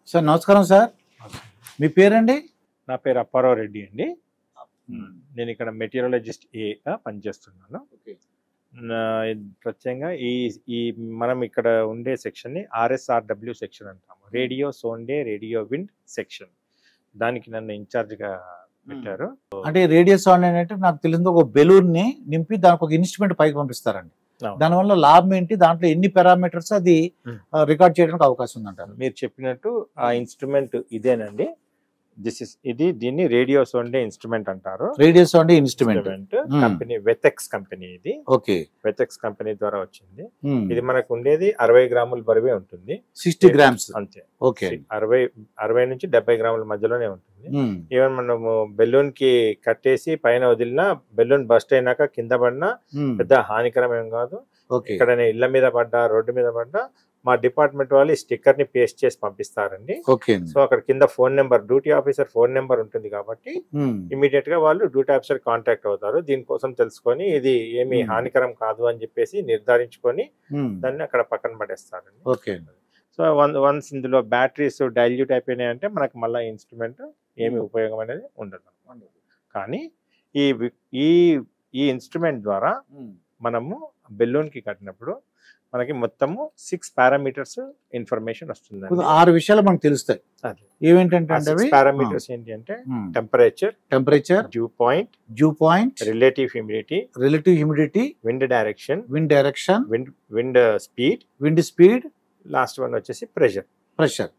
Sir నమస్కారం sir మీ పేరండి నా పేరు అప్పారావు రెడ్డి అండి నేను ఇక్కడ మెటీరియలజిస్ట్ ఏగా పనిచేస్తున్నాను నా ప్రత్యేకంగా ఈ ఈ మనం ఇక్కడ ఉండే సెక్షన్ని ఆర్ఎస్ఆర్డబ్ల్యూ సెక్షన్ అంటాము radiosonde radio wind section దానికి నన్ను ఇన్ఛార్జ్గా పెట్టారు అంటే రేడియో సౌండ్ ఏంటంటే నాకు తెలిసింది ఒక బెలూన్ ని నింపి దానికి ఒక ఇన్స్ట్రుమెంట్ పైకి పంపిస్తారండి అవును. దానివల్ల లాభం ఏంటి దాంట్లో ఎన్ని పారామీటర్స్ అది Hmm. రికార్డ్ చేయడానికి అవకాశం ఉందంటారు మీరు చెప్పినట్టు ఆ ఇన్స్ట్రుమెంట్ ఇదేనండి దిస్ ఇస్ ఇది దీన్ని రేడియో సోండే ఇన్స్ట్రుమెంట్ అంటారు radio sound instrument instrument Hmm. Company వెతెక్స్ కంపెనీ ఇది ఓకే వెతెక్స్ కంపెనీ ద్వారా వచ్చింది ఇది మనకు ఉండేది అరవై గ్రాముల బరువే ఉంటుంది సిక్స్టీ గ్రామ్స్ అంతే ఓకే అరవై అరవై నుంచి డెబ్బై గ్రాముల మధ్యలోనే ఉంటుంది ఈవెన్ మనము బెలూన్ కి కట్టేసి పైన వదిలినా బెలూన్ బస్ట్ అయినాక కింద పడినా పెద్ద హానికరం ఏం కాదు ఓకే ఇక్కడ ఇళ్ల మీద పడ్డా రోడ్డు మీద పడ్డా మా డిపార్ట్మెంట్ వాళ్ళు ఈ స్టిక్కర్ ని పేస్ట్ చేసి పంపిస్తారండి ఓకే సో అక్కడ కింద phone number duty officer phone number ఉంటుంది కాబట్టి ఇమీడియట్ గా వాళ్ళు డ్యూటీ ఆఫీసర్ కాంటాక్ట్ అవుతారు దీనికోసం తెలుసుకొని ఇది ఏమి Hmm. హానికరం కాదు అని చెప్పేసి నిర్ధారించుకొని దాన్ని అక్కడ పక్కన పడేస్తారండి ఓకే సో వన్ వన్స్ ఇందులో బ్యాటరీస్ డైల్యూట్ అయిపోయినాయి అంటే మనకు మళ్ళీ ఇన్స్ట్రుమెంట్ ఏమి ఉపయోగం అనేది ఉండదు కానీ ఈ వి- ఈ ఈ ఇన్స్ట్రుమెంట్ ద్వారా మనము బెలూన్ కి కట్టినప్పుడు మనకి మొత్తము సిక్స్ పారామీటర్స్ ఇన్ఫర్మేషన్ వస్తుంది ఆరు విషయాలు మనకు తెలుస్తాయి ఏమేంటంటే అంటే అవి పారామీటర్స్ ఏంటి అంటే temperature temperature dew point dew point relative humidity relative humidity wind direction wind direction wind wind speed wind speed last one వచ్చేసి ప్రెషర్ ప్రెషర్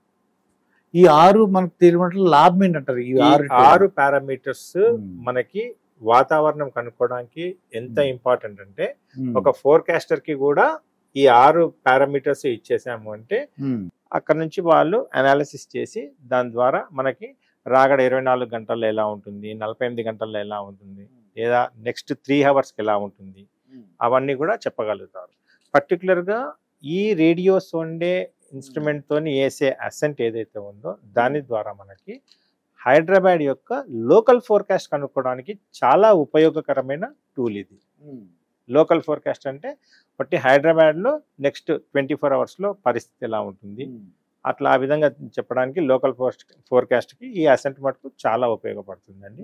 ఈ ఆరు మనకు తెలియనట్లు లాభం ఏంటంటారు ఈ ఆరు ఆరు పారామీటర్స్ Hmm. మనకి వాతావరణం కనుక్కోవడానికి ఎంత Hmm. ఇంపార్టెంట్ అంటే Hmm. ఒక ఫోర్కాస్టర్ కి కూడా ఈ ఆరు పారామీటర్స్ ఇచ్చేసాము అంటే Hmm. అక్కడ నుంచి వాళ్ళు అనాలిసిస్ చేసి దాని ద్వారా మనకి రాగడ ఇరవై నాలుగు గంటల్లో ఎలా ఉంటుంది నలభై ఎనిమిది గంటల్లో ఎలా ఉంటుంది లేదా నెక్స్ట్ త్రీ అవర్స్కి ఎలా ఉంటుంది అవన్నీ కూడా చెప్పగలుగుతారు Particular గా ఈ రేడియోస్ ఉండే ఇన్స్ట్రుమెంట్ తోని వేసే అసెంట్ ఏదైతే ఉందో దాని ద్వారా మనకి హైదరాబాద్ యొక్క లోకల్ ఫోర్కాస్ట్ కనుక్కోవడానికి చాలా ఉపయోగకరమైన టూల్ ఇది లోకల్ ఫోర్కాస్ట్ అంటే బట్టి హైదరాబాద్లో నెక్స్ట్ ట్వంటీ ఫోర్ అవర్స్లో పరిస్థితి ఎలా ఉంటుంది అట్లా ఆ విధంగా చెప్పడానికి లోకల్ ఫోర్స్ట్ ఫోర్కాస్ట్కి ఈ అసెంట్ మటుకు చాలా ఉపయోగపడుతుందండి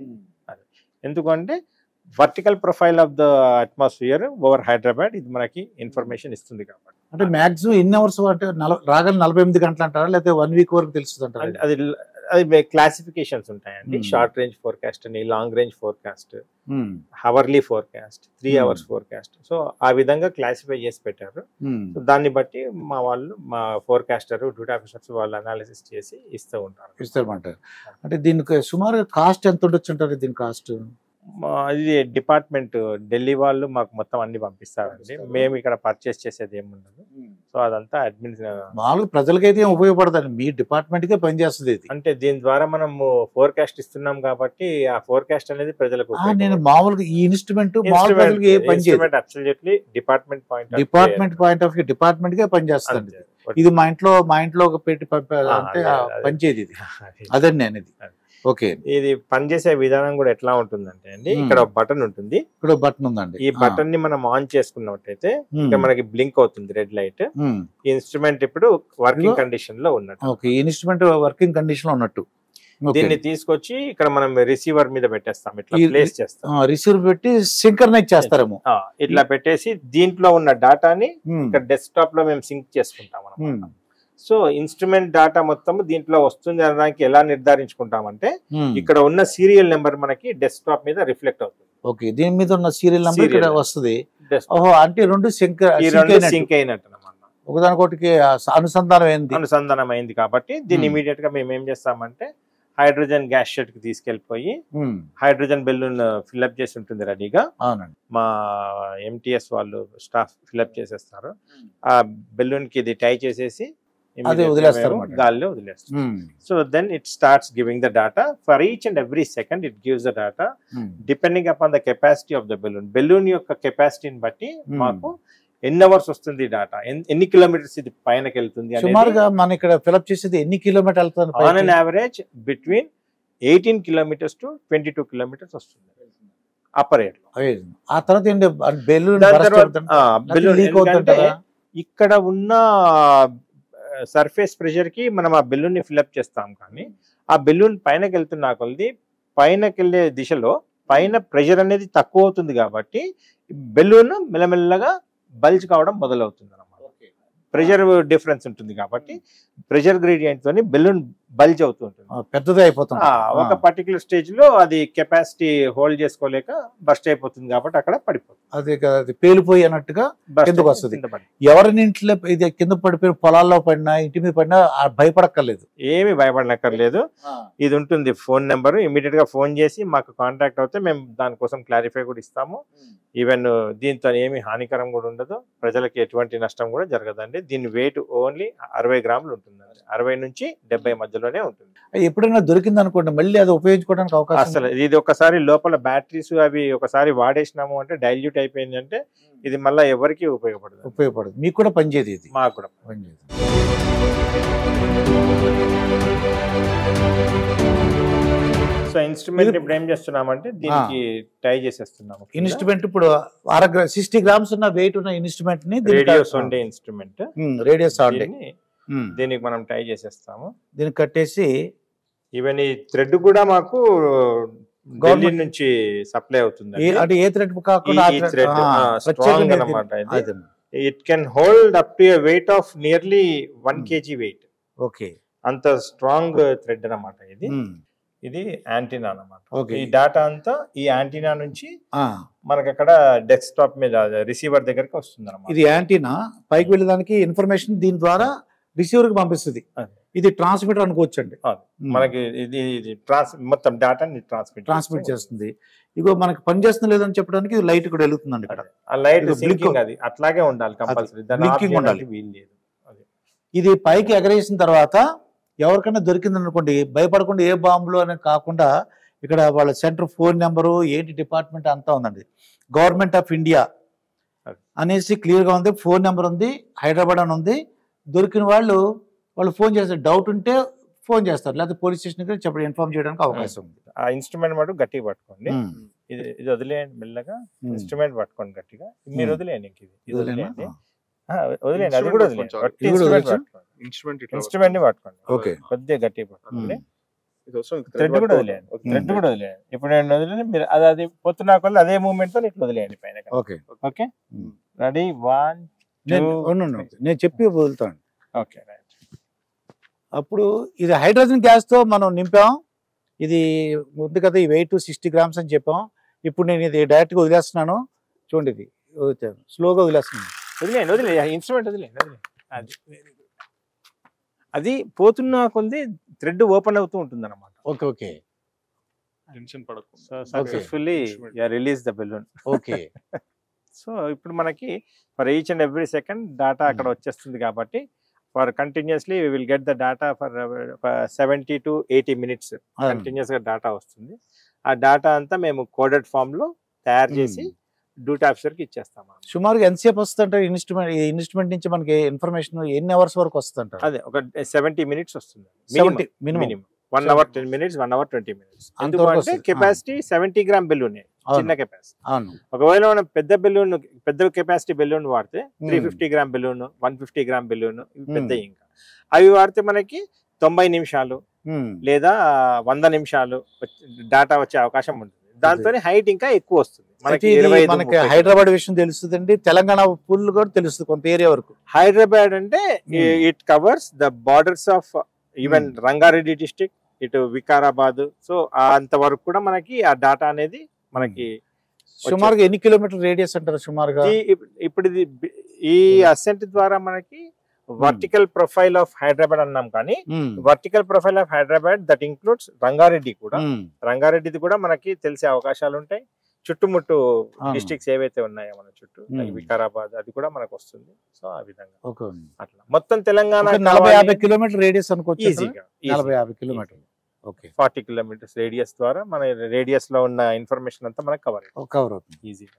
ఎందుకంటే vertical profile of the atmosphere over Hyderabad ఇది మనకి ఇన్ఫర్మేషన్ ఇస్తుంది కాబట్టి అంటే మాక్సిమం ఎన్ని అవర్స్ అంటే నల- రాగల నలభై ఎనిమిది గంటలు అంటారా లేకపోతే వన్ వీక్ వరకు తెలుస్తుంది అంటే అంటారా అది అది క్లాసిఫికేషన్స్ ఉంటాయండి Hmm. షార్ట్ రేంజ్ ఫోర్కాస్ట్ అని long range forecast Hmm. Hourly forecast three Hmm. Hours forecast so ఆ విధంగా క్లాసిఫై చేసి పెట్టారు Hmm. సో దాన్ని బట్టి మా వాళ్ళు మా ఫోర్కాస్టర్ డ్యూటీ ఆఫీసర్స్ వాళ్ళు అనాలిసిస్ చేసి ఇస్తూ ఉంటారు ఇస్తారన్నమాట అంటే దీనికి సుమారు కాస్ట్ ఎంత ఉండొచ్చు అంటారు దీని కాస్ట్ మా- ఇది డిపార్ట్మెంట్ ఢిల్లీ వాళ్ళు మాకు మొత్తం అన్ని పంపిస్తారండి పంపిస్తారు. మేము ఇక్కడ పర్చేస్ చేసేది ఏమి ఉండదు సో అదంతా అడ్మిన్ మామూలుగా ప్రజలకైతే ఏం ఉపయోగపడదండి మీ డిపార్ట్మెంట్ కే పనిచేస్తుంది ఇది అంటే దీని ద్వారా మనము ఫోర్కాస్ట్ ఇస్తున్నాం కాబట్టి ఆ ఫోర్కాస్ట్ అనేది ప్రజలకు ఆ, నేను మామూలుగా ఈ ఇన్స్ట్రుమెంట్ మామూలు ప్రజలకి ఏ పని చేయదు absolutely department point department point of view department కే పనిచేస్తుంది ఇది మా ఇంట్లో మా ఇంట్లో ఒక పెట్టి పంప- ఆ, అంటే అదే, ఆ అదే. పనిచేది ఇది అదండి నేను ఇది అదే. ఓకే ఇది పనిచేసే విధానం కూడా ఎట్లా ఉంటుందంటే అండి Hmm. ఇక్కడ బటన్ ఉంటుంది ఇక్కడ బటన్ ఉందండి ఈ బటన్ ని మనం ఆన్ చేసుకున్నట్టయితే ఇక్కడ మనకి బ్లింక్ అవుతుంది రెడ్ లైట్ ఈ ఇన్స్ట్రుమెంట్ ఇప్పుడు వర్కింగ్ ఇదిగో. కండిషన్ లో ఉన్నట్టు ఓకే ఇన్స్ట్రుమెంట్ వర్కింగ్ కండిషన్ లో ఉన్నట్టు దీన్ని తీసుకొచ్చి ఇక్కడ మనం రిసీవర్ మీద పెట్టేస్తాం ఇట్లా ఈ- ప్లేస్ చేస్తాం రిసీవర్ పెట్టి సింకర్నైజ్ చేస్తారేమో ఆ, ఇట్లా పెట్టేసి దీంట్లో ఉన్న డాటాని Hmm. ఇక్కడ డెస్క్టాప్ లో మేము సింక్ చేసుకుంటాం అన్నమాట Hmm. సో ఇన్స్ట్రుమెంట్ డాటా మొత్తం దీంట్లో వస్తుంది అనడానికి ఎలా నిర్ధారించుకుంటామంటే Hmm. ఇక్కడ ఉన్న సీరియల్ నెంబర్ మనకి డెస్క్టాప్ మీద రిఫ్లెక్ట్ అవుతుంది ఓకే దీని మీద ఉన్న సీరియల్ నెంబర్ ఇక్కడ Serial. వస్తుంది Desktop. ఓహో అంటే రెండు సింక్ ఈ సింక్ రెండు అయినట్టు. సింక్ అయినట్టు అన్నమాట ఒకదానికొకటికి ఆ అనుసంధానం అయింది అనుసంధానం అయింది కాబట్టి దీన్ని Hmm. ఇమీడియట్ గా మేము ఏం చేస్తామంటే హైడ్రోజన్ గ్యాస్ షెడ్ కి తీసుకెళ్లిపోయి Hmm. హైడ్రోజన్ బెలూన్ ఫిల్అప్ చేసి ఉంటుంది రెడీగా అవునండి మా ఎంటీఎస్ వాళ్ళు స్టాఫ్ ఫిల్అప్ చేసేస్తారు ఆ బెలూన్ కి ఇది టై చేసేసి అదే immediate గా వదిలేస్తారు మేము అన్నమాట. గాల్లో వదిలేస్తాం Hmm. So then it starts giving the data for each and every second it gives the data Hmm. Depending upon the capacity of the balloon balloon యొక్క కెపాసిటీని బట్టి Hmm. మాకు ఎన్ని అవర్స్ వస్తుంది డాటా ఎన్ని కిలోమీటర్స్ ఇది పైనకి వెళ్తుంది అనేది సుమారుగా మన ఇక్కడ ఫిలప్ చేసేది ఎన్ని కిలోమీటర్ వెళ్తుంది ఆన్ అన్ పైకి? Average between eighteen kilometers to twenty two kilometers వస్తుంది అప్పర్ ఎయిర్ అయ్యో. ఆ తర్వాత ఏంటి బెలూన్ దాని burst తర్వాత అవుతుంది. ఆ, లేకపోతే balloon leak ఎందుకంటే అవుతుంటుందా? ఇక్కడ ఉన్న సర్ఫేస్ ప్రెషర్ కి మనం ఆ బెలూన్ ని ఫిల్అప్ చేస్తాం కానీ ఆ బెలూన్ పైనకి వెళ్తున్న కొలది పైనకి వెళ్ళే దిశలో పైన ప్రెషర్ అనేది తక్కువ అవుతుంది కాబట్టి బెలూన్ మెల్లమెల్లగా బల్జ్ కావడం మొదలవుతుంది అనమాట ప్రెషర్ డిఫరెన్స్ ఉంటుంది కాబట్టి ప్రెషర్ గ్రేడియంట్ తోని బెలూన్ బల్జ్ అవుతూ ఉంటుంది ఆ, పెద్దదే అయిపోతుంది ఆ, ఒక పర్టికులర్ స్టేజ్ లో అది కెపాసిటీ హోల్డ్ చేసుకోలేక బస్ట్ అయిపోతుంది కాబట్టి అక్కడ పడిపోతుంది అది కదా, అది పేలిపోయి అన్నట్టుగా Burst కిందకు అయిపోయి వస్తుంది. కింద పడి- ఎవరిని ఇంట్లో ఇది కింద పడిపోయిన పొలాల్లో పడినా ఇంటి మీద పడినా ఆ భయపడక్కర్లేదు ఏమి భయపడనక్కర్లేదు ఇది ఉంటుంది ఫోన్ నెంబర్ ఇమీడియట్ గా ఫోన్ చేసి మాకు కాంటాక్ట్ అవుతే మేము దానికోసం క్లారిఫై కూడా ఇస్తాము ఈవెన్ దీంతో ఏమి హానికరం కూడా ఉండదు ప్రజలకి ఎటువంటి నష్టం కూడా జరగదండి దీని వెయిట్ ఓన్లీ అరవై గ్రాములు ఉంటుందండి అరవై నుంచి డెబ్బై మధ్యలోనే ఉంటుంది ఎప్పుడైనా దొరికింది అనుకోండి మళ్ళీ అది ఉపయోగించుకోవడానికి అవకాశం అసలు ఇది ఒకసారి లోపల బ్యాటరీస్ అవి ఒకసారి వాడేసినాము అంటే డైల్యూట్ అయిపోయింది అంటే ఇది మళ్ళీ ఎవరికి ఉపయోగపడదు ఉపయోగపడదు మీకు కూడా పనిచేయదు ఇది మాకు కూడా పనిచేయదు సో ఇన్స్ట్రుమెంట్ ఇది- ఇప్పుడు ఏం చేస్తున్నామంటే దీనికి టై చేసేస్తున్నాము ఇన్స్ట్రుమెంట్ ఇప్పుడు అర సిక్స్టీ గ్రామ్స్ ఉన్న వెయిట్ ఉన్న ఇన్స్ట్రుమెంట్ ని radiosonde instrument radiosonde దీన్ని దీనికి మనం టై చేసేస్తాము దీనికి కట్టేసి ఈవెన్ ఈ థ్రెడ్ కూడా మాకు ఢిల్లీ Government- నుంచి సప్లై అవుతుంది ఏ- అంటే ఏ థ్రెడ్ కాకుండా ఈ- ఈ thread, ఆ, strong అన్నమాట ఇది. It can hold up to weight of nearly one Hmm. KG weight okay అంత స్ట్రాంగ్ థ్రెడ్ అన్నమాట ఇది ఇది యాంటీనా అన్నమాట Okay. ఈ డేటా అంతా ఈ యాంటీనా నుంచి మనకి అక్కడ డెస్క్టాప్ మీద రిసీవర్ దగ్గరికి వస్తుంది అనమాట ఇది యాంటీనా పైకి వెళ్ళడానికి ఇన్ఫర్మేషన్ దీని ద్వారా రిసీవర్ కి పంపిస్తుంది అదే. ఇది ట్రాన్స్మిటర్ అనుకోవచ్చు అండి అదే. మనకి ఇది ఇది ట్రాన్స్ మొత్తం డేటాని ట్రాన్స్మిట్ ట్రాన్స్మిట్ చేస్తుంది ఇగో మనకి పని చేస్తుంది లేదని చెప్పడానికి లైట్ కూడా వెలుగుతుందండి ఇక్కడ ఆ లైట్ ఇది blink- సింకింగ్ అది అట్లాగే ఉండాలి కంపల్సరీ దాన్ని ఆఫ్ blinking ఉండాలి. చేయడానికి వీలు లేదు అది ఇది పైకి ఎగరేసిన తర్వాత ఎవరికైనా దొరికింది అనుకోండి భయపడకుండా ఏ బాంబులు అని కాకుండా ఇక్కడ వాళ్ళ సెంటర్ ఫోన్ నెంబరు ఏంటి డిపార్ట్మెంట్ అంతా ఉందండి గవర్నమెంట్ ఆఫ్ ఇండియా అది. అనేసి క్లియర్గా ఉంది ఫోన్ నెంబర్ ఉంది హైదరాబాద్ అని ఉంది దొరికిన వాళ్ళు వాళ్ళు ఫోన్ చేస్తారు డౌట్ ఉంటే ఫోన్ చేస్తారు లేకపోతే పోలీస్ స్టేషన్కి చెప్పడం ఇన్ఫార్మ్ చేయడానికి అవకాశం ఉంది ఆ ఇన్స్ట్రుమెంట్ మటు గట్టిగా పట్టుకోండి ఉమ్. ఇది ఇది వదిలేయండి మెల్లగా ఉమ్. ఇన్స్ట్రుమెంట్ పట్టుకోండి గట్టిగా మీరు ఉమ్. వదిలేయండి ఇంక ఇది ఇది వదిలేనా? వదిలేయండి ఆ, వదిలేయండి అది కూడా వదిలేయండి Instrument వట్టి ఇది కూడా ఇన్స్ట్రుమెంట్ వదిలేయచ్చా? పట్టుకోండి ఇన్స్ట్రుమెంట్ ఇట్లా ఇన్స్ట్రుమెంట్ ని పట్టుకోండి ఓకే కొద్దిగా గట్టిగా పట్టుకోండి ఉమ్. ఇది వస్తుంది, thread థ్రెడ్ కూడా పట్టుకో- వదిలేయండి ఒక థ్రెడ్ thread. కూడా వదిలేయండి ఇప్పుడు నేను వదిలేని మీరు అది అది పొత్తున్నా కొద్ది అదే మూమెంట్ తో ఇట్లా వదిలేయండి పైన okay okay um. Ready one నేను Two, ఉండు, ఉండు. నేను చెప్పి వదులుతాను ఓకే రైట్ అప్పుడు ఇది హైడ్రోజన్ గ్యాస్తో మనం నింపాం ఇది ఉంది కదా ఈ వెయిట్ సిక్స్టీ గ్రామ్స్ అని చెప్పాం ఇప్పుడు నేను ఇది డైరెక్ట్గా వదిలేస్తున్నాను చూడండి ఇది వదిలేస్తాను. స్లోగా వదిలేస్తున్నాను వదిలేయండి వదిలే ఇన్స్ట్రుమెంట్ వదిలేయండి వదిలేయండి అది very good. అది పోతున్న కొద్ది థ్రెడ్ ఓపెన్ అవుతూ ఉంటుంది అనమాట ఓకే ఓకే టెన్షన్ పడకుండా so successfully Instrument. Release the balloon okay so ఇప్పుడు మనకి for each and every second data అక్కడ వచ్చేస్తుంది కాబట్టి for continuously will get the data for seventy to eighty minutes continuous గా డేటా వస్తుంది ఆ డేటా అంతా మేము కోడెడ్ ఫామ్ లో తయారు చేసి డ్యూటీ ఆఫీసర్ కి ఇచ్చేస్తాం అన్నమాట. సుమారుగా ఎంతసేపు వస్తుందంటే ఇన్స్ట్రుమెంట్ ఈ ఇన్స్ట్రుమెంట్ నుంచి మనకి ఇన్ఫర్మేషన్ ఎన్ని అవర్స్ వరకు వస్తుందంటారు అదే ఒక సెవెంటీ మినిట్స్ వస్తుంది seventy minimum minimum one hour ten minutes one hour twenty minutes అంతవరకు ఎందుకంటే వస్తుంది. కెపాసిటీ సెవెంటీ గ్రామ్ బెలూన్ చిన్న అవును కెపాసిటీ అవును ఒకవేళ మనం పెద్ద బెలూన్ పెద్ద కెపాసిటీ బెలూన్ వాడితే three Hmm. Fifty gram balloon one fifty gram balloon ఇవి Hmm. పెద్ద ఇంకా అవి వాడితే మనకి తొంభై నిమిషాలు ఉమ్. లేదా వంద నిమిషాలు డేటా వచ్చే అవకాశం ఉంటుంది దాంతో హైట్ ఇంకా ఎక్కువ వస్తుంది అయితే మనకి ఇది ఇరవై ఐదు, మనకి ముప్పై. హైదరాబాద్ విషయం తెలుస్తుందండి తెలంగాణ ఫుల్ కూడా తెలుస్తుంది కొంత ఏరియా వరకు హైదరాబాద్ అంటే Hmm. It covers the borders of even Rangareddy district ఇటు వికారాబాద్ సో అంతవరకు కూడా మనకి ఆ డేటా అనేది మనకి సుమారుగా ఎన్ని కిలోమీటర్ రేడియస్ అంటారు సుమారుగా ఈ ఇప్- ఇప్పుడు ఇది బి- ఈ అసెంట్ ద్వారా మనకి వర్టికల్ ప్రొఫైల్ ఆఫ్ హైదరాబాద్ అన్నాం కానీ um. Vertical profile of Hyderabad that includes Rangareddy కూడా ఉమ్. రంగారెడ్డిది కూడా మనకి తెలిసే అవకాశాలు ఉంటాయి చుట్టుముట్టు అవును. డిస్ట్రిక్ట్స్ ఏవైతే ఉన్నాయో మన చుట్టూ like Hmm. వికారాబాద్ అది కూడా మనకు వస్తుంది సో ఆ విధంగా ఓకే అట్లా మొత్తం తెలంగాణ ఒక నలభై యాభై కిలోమీటర్ రేడియస్ అనుకోవచ్చు అంటారా? ఈజీగా నలభై యాభై kilometer okay forty kilometers radius ద్వారా మన రేడియస్ లో ఉన్న ఇన్ఫర్మేషన్ అంతా మనకు కవర్ కవర్ అవుతుంది ఈజీగా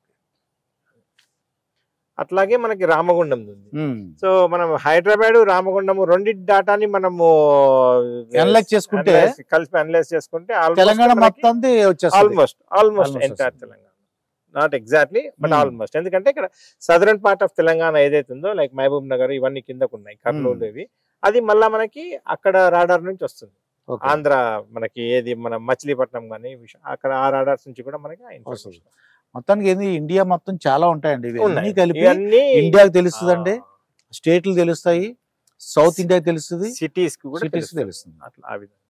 అట్లాగే మనకి రామగుండం ఉంది ఉమ్. సో మనం హైదరాబాద్ రామగుండం రెండింటి డాటాని మనము Analyze చేసుకుంటే analyze- కలిపి అనలైజ్ చేసుకుంటే తెలంగాణ మొత్తం వచ్చేస్తుంది ఆల్మోస్ట్ ఆల్మోస్ట్ Almost ఎంటైర్ వస్తుంది. Telangana not exactly but Hmm. Almost ఎందుకంటే ఇక్కడ సదరన్ పార్ట్ ఆఫ్ తెలంగాణ ఏదైతే ఉందో లైక్ మహబూబ్ నగర్ ఇవన్నీ కిందకు ఉన్నాయి కర్నూలు ఇవి అది మళ్ళా మనకి అక్కడ రాడార్ నుంచి వస్తుంది ఓకే. ఆంధ్ర మనకి ఏది మన మచిలీపట్నం కానీ అక్కడ ఆ రాడార్స్ నుంచి కూడా మనకి ఆ information వస్తుంది. మొత్తానికి ఏంది ఇండియా మొత్తం చాలా ఉంటాయండి ఇవి ఉన్నాయి. అన్ని కలిపి ఇవన్నీ ఇండియాకి తెలుస్తుందండి స్టేట్లు తెలుస్తాయి సౌత్ ఇండియాకి తెలుస్తుంది సిటీస్ కి కూడా సిటీస్ తెలుస్తుంది. తెలుస్తుంది అట్లా ఆ విధంగా